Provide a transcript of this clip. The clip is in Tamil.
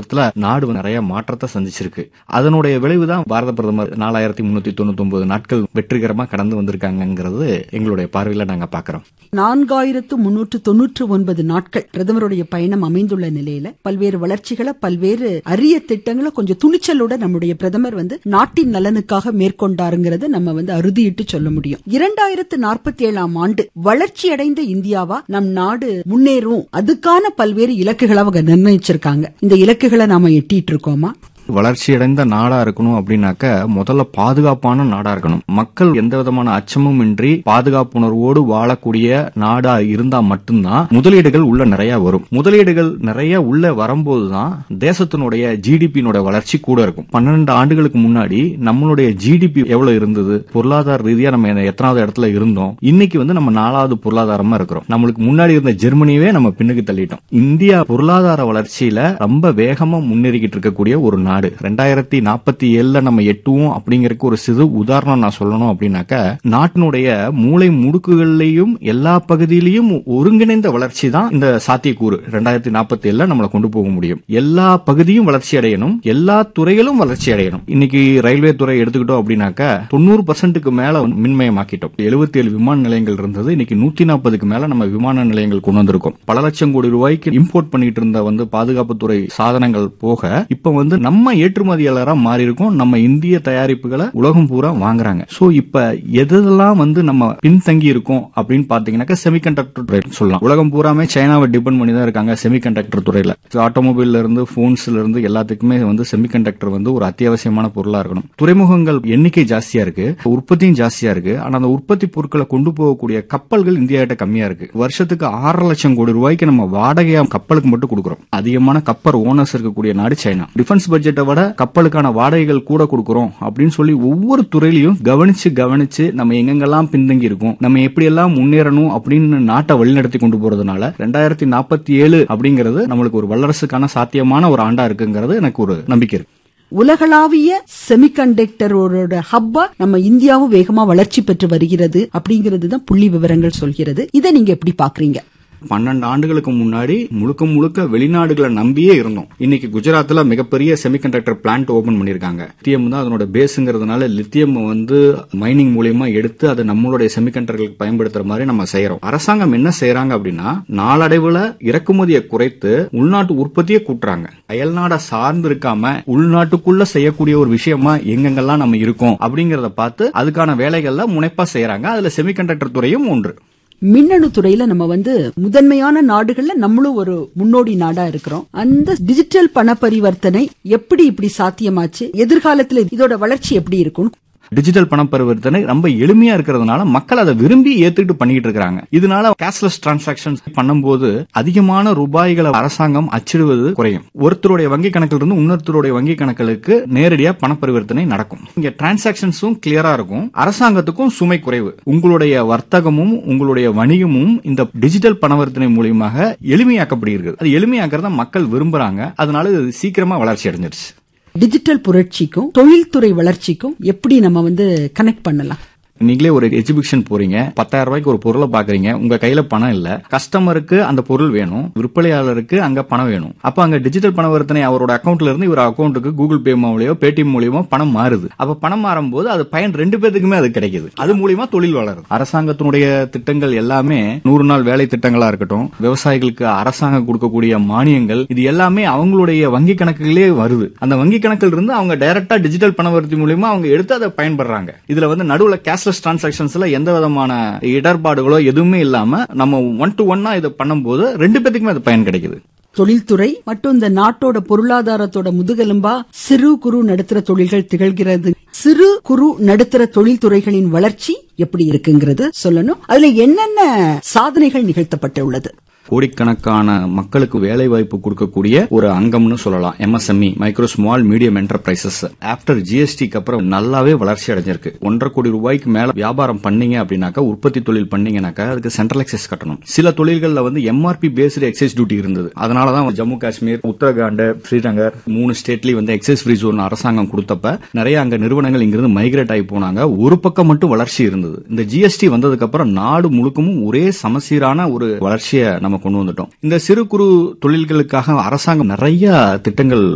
பொருளாதாரத்துல நாடு நிறைய மாற்றத்தை சந்திச்சிருக்கு அதனுடைய விளைவுதான் பாரத பிரதமர் நாலாயிரத்தி முன்னூத்தி தொண்ணூத்தி ஒன்பது நாட்கள் வெற்றிகரமா கடந்து வந்திருக்காங்கிறது எங்களுடைய பார்வையில நாங்க பாக்குறோம் நான்காயிரத்து முன்னூற்று தொன்னூற்று ஒன்பது நாட்கள் பிரதமருடைய பயணம் அமைந்துள்ள நிலையில பல்வேறு வளர்ச்சிகளை பல்வேறு அரிய திட்டங்களை கொஞ்சம் துணிச்சலோட நம்முடைய பிரதமர் வந்து நாட்டின் நலனுக்காக மேற்கொண்டாருங்கிறத நம்ம வந்து அறுதியிட்டு சொல்ல முடியும் இரண்டாயிரத்து நாற்பத்தி ஏழாம் ஆண்டு வளர்ச்சியடைந்த இந்தியாவா நம் நாடு முன்னேறும் அதுக்கான பல்வேறு இலக்குகளை அவங்க நிர்ணயிச்சிருக்காங்க இந்த இலக்குகளை நாம எட்டிட்டு இருக்கோமா வளர்ச்சியடைந்த நாடா இருக்கணும் அப்படின்னாக்க முதல்ல பாதுகாப்பான நாடா இருக்கணும் மக்கள் எந்த விதமான அச்சமும் இன்றி பாதுகாப்புணர்வோடு வாழக்கூடிய நாடா இருந்தா மட்டும்தான் முதலீடுகள் உள்ள நிறைய வரும் முதலீடுகள் நிறைய உள்ள வரும்போதுதான் தேசத்தினுடைய ஜிடிபியினுடைய வளர்ச்சி கூட இருக்கும் பன்னெண்டு ஆண்டுகளுக்கு முன்னாடி நம்மளுடைய ஜிடிபி எவ்வளவு இருந்தது பொருளாதார ரீதியா நம்ம எத்தனாவது இடத்துல இருந்தோம் இன்னைக்கு வந்து நம்ம நாலாவது பொருளாதாரமா இருக்கிறோம் நம்மளுக்கு முன்னாடி இருந்த ஜெர்மனியவே நம்ம பின்னுக்கு தள்ளிட்டோம் இந்தியா பொருளாதார வளர்ச்சியில ரொம்ப வேகமா முன்னேறிக்கிட்டு இருக்கக்கூடிய ஒரு நாடு ரெண்டாயிரத்தி நாற்பத்தி ஏழுல நம்ம எட்டுவோம் அப்படிங்கறதுக்கு ஒரு சிறு உதாரணம் நான் சொல்லணும் அப்படின்னாக்க நாட்டினுடைய மூளை முடுக்குகள்லயும் எல்லா பகுதியிலையும் ஒருங்கிணைந்த வளர்ச்சி தான் இந்த சாத்தியக்கூறு ரெண்டாயிரத்தி நாற்பத்தி ஏழுல நம்மளை கொண்டு போக முடியும் எல்லா பகுதியும் வளர்ச்சி அடையணும் எல்லா துறைகளும் வளர்ச்சி அடையணும் இன்னைக்கு ரயில்வே துறை எடுத்துக்கிட்டோம் அப்படின்னாக்க தொண்ணூறு பர்சன்ட்டுக்கு மேல மின்மயமாக்கிட்டோம் எழுபத்தி ஏழு விமான நிலையங்கள் இருந்தது இன்னைக்கு நூத்தி நாற்பதுக்கு மேல நம்ம விமான நிலையங்கள் கொண்டு வந்திருக்கோம் பல லட்சம் கோடி ரூபாய்க்கு இம்போர்ட் பண்ணிட்டு இருந்த வந்து பாதுகாப்புத்துறை சாதனங்கள் போக இப்ப வந்து நம்ம ஏற்றுமதியாளரா மாறி இருக்கோம் நம்ம இந்திய தயாரிப்புகளை உலகம் பூரா வாங்குறாங்க சோ இப்ப எதெல்லாம் வந்து நம்ம பின்தங்கி இருக்கோம் அப்படின்னு பாத்தீங்கன்னாக்கா செமிகண்டக்டர் துறை சொல்லலாம் உலகம் பூராமே சைனாவை டிபெண்ட் பண்ணி தான் இருக்காங்க செமிகண்டக்டர் துறையில ஆட்டோமொபைல்ல இருந்து போன்ஸ்ல இருந்து எல்லாத்துக்குமே வந்து செமிகண்டக்டர் வந்து ஒரு அத்தியாவசியமான பொருளா இருக்கணும் துறைமுகங்கள் எண்ணிக்கை ஜாஸ்தியா இருக்கு உற்பத்தியும் ஜாஸ்தியா இருக்கு ஆனா அந்த உற்பத்தி பொருட்களை கொண்டு போகக்கூடிய கப்பல்கள் இந்தியா கிட்ட கம்மியா இருக்கு வருஷத்துக்கு ஆறரை லட்சம் கோடி ரூபாய்க்கு நம்ம வாடகையா கப்பலுக்கு மட்டும் கொடுக்குறோம் அதிகமான கப்பல் ஓனர்ஸ் இருக்கக்கூடிய நாடு சைனா டிஃபென்ஸ் பட்ஜெட்டை விட கப்பலுக்கான வாடகைகள் கூட கொடுக்குறோம் அப்படின்னு சொல்லி ஒவ்வொரு துறையிலையும் கவனிச்சு கவனிச்சு நம்ம எங்கெங்கெல்லாம் பின்தங்கி இருக்கோம் நம்ம எப்படி எல்லாம் முன்னேறணும் அப்படின்னு நாட்டை வழிநடத்தி கொண்டு போறதுனால ரெண்டாயிரத்தி நாற்பத்தி ஏழு அப்படிங்கிறது நம்மளுக்கு ஒரு வல்லரசுக்கான சாத்தியமான ஒரு ஆண்டா இருக்குங்கிறது எனக்கு ஒரு நம்பிக்கை இருக்கு உலகளாவிய செமிகண்டக்டரோட ஹப்பா நம்ம இந்தியாவும் வேகமா வளர்ச்சி பெற்று வருகிறது அப்படிங்கிறது தான் புள்ளி விவரங்கள் சொல்கிறது இதை நீங்க எப்படி பாக்குறீங்க பன்னெண்டு ஆண்டுகளுக்கு முன்னாடி முழுக்க முழுக்க வெளிநாடுகளை நம்பியே இருந்தோம் இன்னைக்கு குஜராத்ல மிகப்பெரிய செமிகண்டக்டர் பிளான்ட் ஓபன் பண்ணிருக்காங்க லித்தியம் தான் அதனோட பேஸுங்கிறதுனால லித்தியம் வந்து மைனிங் மூலியமா எடுத்து அதை நம்மளுடைய செமிகண்டக்டர்களுக்கு பயன்படுத்துற மாதிரி நம்ம செய்யறோம் அரசாங்கம் என்ன செய்யறாங்க அப்படின்னா நாளடைவுல இறக்குமதியை குறைத்து உள்நாட்டு உற்பத்தியை கூட்டுறாங்க அயல்நாட சார்ந்து இருக்காம உள்நாட்டுக்குள்ள செய்யக்கூடிய ஒரு விஷயமா எங்கெங்கெல்லாம் நம்ம இருக்கோம் அப்படிங்கறத பார்த்து அதுக்கான வேலைகள்ல முனைப்பா செய்யறாங்க அதுல செமிகண்டக்டர் துறையும் ஒன்று மின்னணு துறையில நம்ம வந்து முதன்மையான நாடுகள்ல நம்மளும் ஒரு முன்னோடி நாடா இருக்கிறோம் அந்த டிஜிட்டல் பண பரிவர்த்தனை எப்படி இப்படி சாத்தியமாச்சு எதிர்காலத்துல இதோட வளர்ச்சி எப்படி இருக்கும் டிஜிட்டல் பண பரிவர்த்தனை ரொம்ப எளிமையா இருக்கிறதுனால மக்கள் அதை விரும்பி ஏத்துக்கிட்டு பண்ணிக்கிட்டு இருக்காங்க இதனால கேஷ்லெஸ் டிரான்சாக்சன் பண்ணும்போது அதிகமான ரூபாய்களை அரசாங்கம் அச்சிடுவது குறையும் ஒருத்தருடைய வங்கி கணக்கில் இருந்து இன்னொருத்தருடைய வங்கி கணக்குகளுக்கு நேரடியா பண பரிவர்த்தனை நடக்கும் இங்க டிரான்சாக்சன்ஸும் கிளியரா இருக்கும் அரசாங்கத்துக்கும் சுமை குறைவு உங்களுடைய வர்த்தகமும் உங்களுடைய வணிகமும் இந்த டிஜிட்டல் பணவர்த்தனை மூலியமாக எளிமையாக்கப்படுகிறது அது எளிமையாக்கிறத மக்கள் விரும்புறாங்க அதனால இது சீக்கிரமா வளர்ச்சி அடைஞ்சிருச்சு டிஜிட்டல் புரட்சிக்கும் தொழில்துறை வளர்ச்சிக்கும் எப்படி நம்ம வந்து கனெக்ட் பண்ணலாம் நீங்களே ஒரு எக்ஸிபிஷன் போறீங்க பத்தாயிரம் ரூபாய்க்கு ஒரு பொருளை பாக்குறீங்க உங்க கையில பணம் இல்ல கஸ்டமருக்கு அந்த பொருள் வேணும் விற்பனையாளருக்கு அங்க பணம் வேணும் அப்ப அங்க டிஜிட்டல் பணவர்த்தனை அவரோட அக்கௌண்ட்ல இருந்து இவர் அக்கௌண்ட்டுக்கு கூகுள் பே மூலியமோ பேடிஎம் மூலியமோ பணம் மாறுது அப்ப பணம் மாறும்போது அது பயன் ரெண்டு பேத்துக்குமே அது கிடைக்குது அது மூலியமா தொழில் வளருது அரசாங்கத்தினுடைய திட்டங்கள் எல்லாமே நூறு நாள் வேலை திட்டங்களா இருக்கட்டும் விவசாயிகளுக்கு அரசாங்கம் கொடுக்கக்கூடிய மானியங்கள் இது எல்லாமே அவங்களுடைய வங்கி கணக்குகளே வருது அந்த வங்கி கணக்கில் இருந்து அவங்க டைரக்டா டிஜிட்டல் பணவர்த்தி மூலியமா அவங்க எடுத்து அதை பயன்படுறாங்க இதுல வந்து நடுவுல கேஷ் கேஷ்லெஸ் டிரான்சாக்சன்ஸ்ல எந்த விதமான இடர்பாடுகளோ எதுவுமே இல்லாம நம்ம ஒன் டு ஒன்னா இதை பண்ணும்போது ரெண்டு பேத்துக்குமே அது பயன் கிடைக்குது தொழில்துறை மற்றும் இந்த நாட்டோட பொருளாதாரத்தோட முதுகெலும்பா சிறு குறு நடுத்தர தொழில்கள் திகழ்கிறது சிறு குறு நடுத்தர தொழில்துறைகளின் வளர்ச்சி எப்படி இருக்குங்கிறது சொல்லணும் அதுல என்னென்ன சாதனைகள் நிகழ்த்தப்பட்டுள்ளது கோடிக்கணக்கான மக்களுக்கு வேலை வாய்ப்பு கொடுக்கக்கூடிய ஒரு அங்கம்னு சொல்லலாம் MSME micro small medium enterprises after ஜிஎஸ்டிக்கு அப்புறம் நல்லாவே வளர்ச்சி அடைஞ்சிருக்கு ஒன்றரை கோடி ரூபாய்க்கு மேல வியாபாரம் பண்ணீங்க அப்படின்னாக்கா உற்பத்தி தொழில் பண்ணீங்கன்னாக்கா அதுக்கு சென்ட்ரல் எக்ஸைஸ் கட்டணும் சில தொழில்கள்ல வந்து எம்ஆர்பி பேஸ்டு எக்ஸைஸ் டியூட்டி இருந்தது அதனாலதான் ஜம்மு காஷ்மீர் உத்தரகாண்ட் ஸ்ரீநகர் மூணு ஸ்டேட்லயும் வந்து எக்ஸைஸ் ஃப்ரீ ஜோன் அரசாங்கம் கொடுத்தப்ப நிறைய அங்க நிறுவனங்கள் இங்கிருந்து மைக்ரேட் ஆகி போனாங்க ஒரு பக்கம் மட்டும் வளர்ச்சி இருந்தது இந்த ஜிஎஸ்டி வந்ததுக்கு அப்புறம் நாடு முழுக்கமும் ஒரே சமசீரான ஒரு வளர்ச்சியை நம்ம கொண்டு வந்துட்டோம் இந்த சிறு குறு தொழில்களுக்காக அரசாங்கம் நிறைய திட்டங்கள்